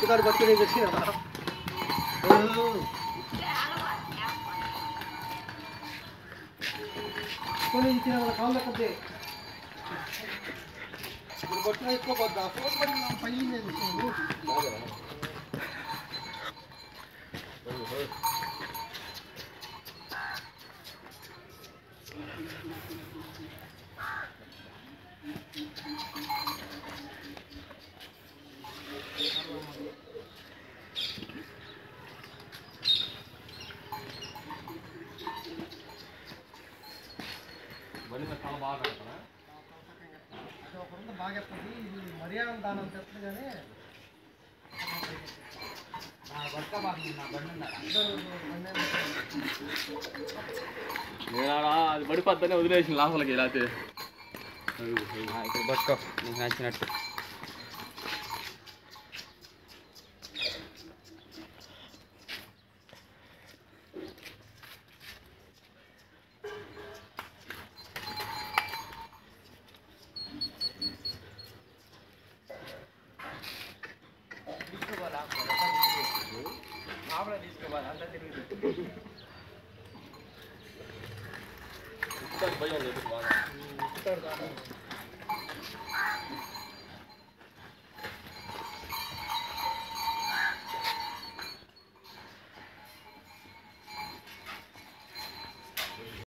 కాడు పట్టుకుని వచ్చి కొన్ని ఇచ్చిన వాళ్ళ కాళ్ళు కొద్ది ఇప్పుడు పట్టుకుని ఎక్కువ ఫోన్ పడి పైన అది ఒక రెండు బాగా చెప్తుంది ఇది మర్యాద దానం చెప్తుంది కానీ నేను ఆడ అది పడిపోద్దనే వదిలేసిన లోపలికి లేకపోతే ఇక్కడ పట్టుకో నీకు నచ్చినట్టు భయం లేదు బాగా